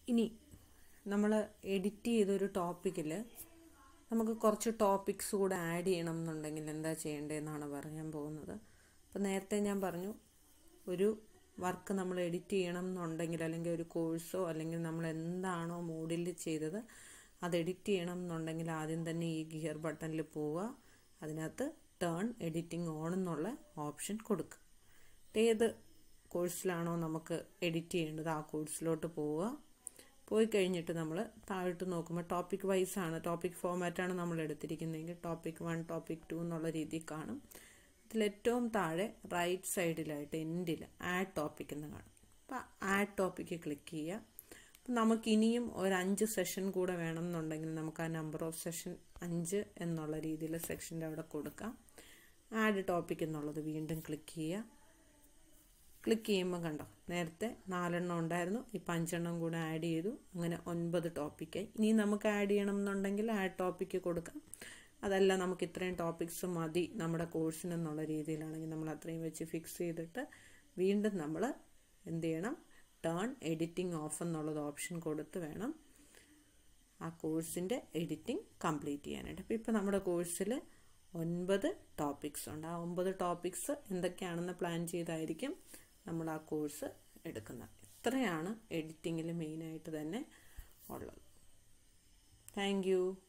ഇനി നമ്മൾ എഡിറ്റ് ചെയ്തൊരു ടോപ്പിക്കിൽ നമുക്ക് കുറച്ച് ടോപ്പിക്സ് കൂടെ ആഡ് ചെയ്യണം എന്നുണ്ടെങ്കിൽ എന്താ ചെയ്യേണ്ടതെന്നാണ് പറയാൻ പോകുന്നത് അപ്പോൾ നേരത്തെ ഞാൻ പറഞ്ഞു ഒരു വർക്ക് നമ്മൾ എഡിറ്റ് ചെയ്യണം എന്നുണ്ടെങ്കിൽ അല്ലെങ്കിൽ ഒരു കോഴ്സോ അല്ലെങ്കിൽ നമ്മൾ എന്താണോ മൂഡിൽ ചെയ്തത് അത് എഡിറ്റ് ചെയ്യണം എന്നുണ്ടെങ്കിൽ ആദ്യം തന്നെ ഈ ഗിയർ ബട്ടണിൽ പോവുക അതിനകത്ത് ടേൺ എഡിറ്റിംഗ് ഓൺ എന്നുള്ള ഓപ്ഷൻ കൊടുക്കുക ഏത് കോഴ്സിലാണോ നമുക്ക് എഡിറ്റ് ചെയ്യേണ്ടത് ആ കോഴ്സിലോട്ട് പോവുക പോയി കഴിഞ്ഞിട്ട് നമ്മൾ താഴോട്ട് നോക്കുമ്പോൾ ടോപ്പിക് വൈസ് ആണ് ടോപ്പിക് ഫോമാറ്റാണ് നമ്മൾ എടുത്തിരിക്കുന്നതെങ്കിൽ ടോപ്പിക് വൺ ടോപ്പിക് ടു എന്നുള്ള രീതിയിൽ കാണും ഇതിൽ ഏറ്റവും താഴെ റൈറ്റ് സൈഡിലായിട്ട് എൻഡിൽ ആഡ് ടോപ്പിക് എന്ന് കാണും അപ്പോൾ ആഡ് ടോപ്പിക്ക് ക്ലിക്ക് ചെയ്യുക അപ്പം നമുക്ക് ഇനിയും ഒരു അഞ്ച് സെഷൻ കൂടെ വേണമെന്നുണ്ടെങ്കിൽ നമുക്ക് ആ നമ്പർ ഓഫ് സെഷൻ അഞ്ച് എന്നുള്ള രീതിയിൽ സെക്ഷൻ്റെ അവിടെ കൊടുക്കാം ആഡ് ടോപ്പിക് എന്നുള്ളത് വീണ്ടും ക്ലിക്ക് ചെയ്യുക ക്ലിക്ക് ചെയ്യുമ്പോൾ കണ്ടോ നേരത്തെ നാലെണ്ണം ഉണ്ടായിരുന്നു ഇപ്പം അഞ്ചെണ്ണം കൂടെ ആഡ് ചെയ്തു അങ്ങനെ ഒൻപത് ടോപ്പിക്കായി ഇനി നമുക്ക് ആഡ് ചെയ്യണം എന്നുണ്ടെങ്കിൽ ആഡ് ടോപ്പിക്ക് കൊടുക്കാം അതല്ല നമുക്ക് ഇത്രയും ടോപ്പിക്സ് മതി നമ്മുടെ കോഴ്സിനെന്നുള്ള രീതിയിലാണെങ്കിൽ നമ്മൾ അത്രയും വെച്ച് ഫിക്സ് ചെയ്തിട്ട് വീണ്ടും നമ്മൾ എന്ത് ചെയ്യണം ടേൺ എഡിറ്റിംഗ് ഓഫ് എന്നുള്ളത് ഓപ്ഷൻ കൊടുത്ത് വേണം ആ കോഴ്സിൻ്റെ എഡിറ്റിംഗ് കംപ്ലീറ്റ് ചെയ്യാനായിട്ട് അപ്പോൾ ഇപ്പോൾ നമ്മുടെ കോഴ്സിൽ ഒൻപത് ടോപ്പിക്സ് ഉണ്ട് ആ ഒമ്പത് ടോപ്പിക്സ് എന്തൊക്കെയാണെന്ന് പ്ലാൻ ചെയ്തായിരിക്കും നമ്മൾ ആ കോഴ്സ് എടുക്കുന്നത് ഇത്രയാണ് എഡിറ്റിങ്ങിൽ മെയിനായിട്ട് തന്നെ ഉള്ളത് താങ്ക്